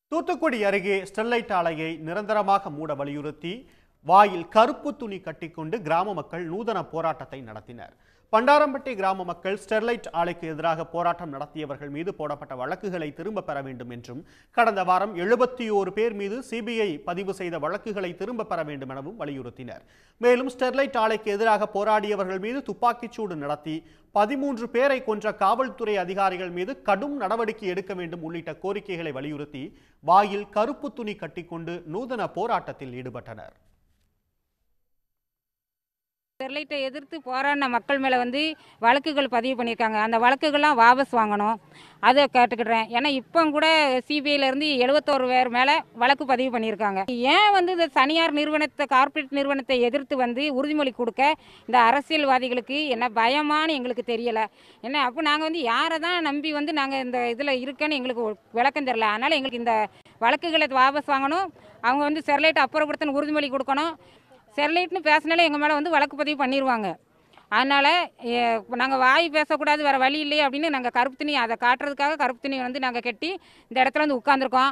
தூத்துக்குடி அருகே ஸ்டெர்லைட் ஆலையை நிரந்தரமாக மூட வலியுறுத்தி வாயில் கருப்பு துணி கட்டிக்கொண்டு கிராம மக்கள் நூதன போராட்டத்தை நடத்தினர் பண்டாரம்பட்டி கிராம மக்கள் ஸ்டெர்லைட் ஆலைக்கு எதிராக போராட்டம் நடத்தியவர்கள் மீது போடப்பட்ட வழக்குகளை திரும்ப பெற வேண்டும் என்றும் கடந்த வாரம் எழுபத்தி ஓரு பேர் மீது சிபிஐ பதிவு செய்த வழக்குகளை திரும்ப பெற வேண்டும் எனவும் வலியுறுத்தினர் மேலும் ஸ்டெர்லைட் ஆலைக்கு எதிராக போராடியவர்கள் மீது துப்பாக்கிச்சூடு நடத்தி பதிமூன்று பேரை கொன்ற காவல்துறை அதிகாரிகள் மீது கடும் நடவடிக்கை எடுக்க வேண்டும் உள்ளிட்ட கோரிக்கைகளை வலியுறுத்தி வாயில் கருப்பு துணி கட்டிக்கொண்டு நூதன போராட்டத்தில் ஈடுபட்டனர் ஸ்டெர்லைட்டை எதிர்த்து போராடின மக்கள் மேலே வந்து வழக்குகள் பதிவு பண்ணியிருக்காங்க அந்த வழக்குகள்லாம் வாபஸ் வாங்கணும் அதை கேட்டுக்கிடுறேன் ஏன்னா இப்போ கூட சிபிஐலேருந்து எழுபத்தோரு பேர் மேலே வழக்கு பதிவு பண்ணியிருக்காங்க ஏன் வந்து இந்த தனியார் நிறுவனத்தை கார்ப்பரேட் நிறுவனத்தை எதிர்த்து வந்து உறுதிமொழி கொடுக்க இந்த அரசியல்வாதிகளுக்கு என்ன பயமான்னு எங்களுக்கு தெரியலை என்ன அப்போ நாங்கள் வந்து யாரை தான் நம்பி வந்து நாங்கள் இந்த இதில் இருக்கேன்னு எங்களுக்கு ஒரு விளக்கம் தெரியல அதனால் எங்களுக்கு இந்த வழக்குகளை வாபஸ் வாங்கணும் அவங்க வந்து ஸ்டெர்லைட் அப்புறப்படுத்தணும் உறுதிமொழி கொடுக்கணும் ஸ்டெர்லைட்னு பேசினாலே எங்கள் மேலே வந்து வழக்கு பதிவு பண்ணிடுவாங்க அதனால் நாங்கள் வாய் பேசக்கூடாது வேறு வழி இல்லையே அப்படின்னு நாங்கள் கருப்பு துணி அதை காட்டுறதுக்காக கருப்பு துணி வந்து நாங்கள் கட்டி இந்த இடத்துல வந்து உட்காந்துருக்கோம்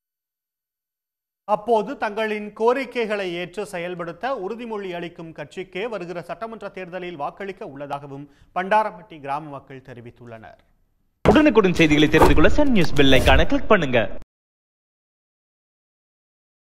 அப்போது தங்களின் கோரிக்கைகளை ஏற்று செயல்படுத்த உறுதிமொழி அளிக்கும் கட்சிக்கே வருகிற சட்டமன்ற தேர்தலில் வாக்களிக்க உள்ளதாகவும் பண்டாரப்பட்டி கிராம மக்கள் தெரிவித்துள்ளனர் உடனுக்குடன் செய்திகளை தெரிந்து கொள்ள சன் நியூஸ் பெல் ஐகானை கிளிக் பண்ணுங்க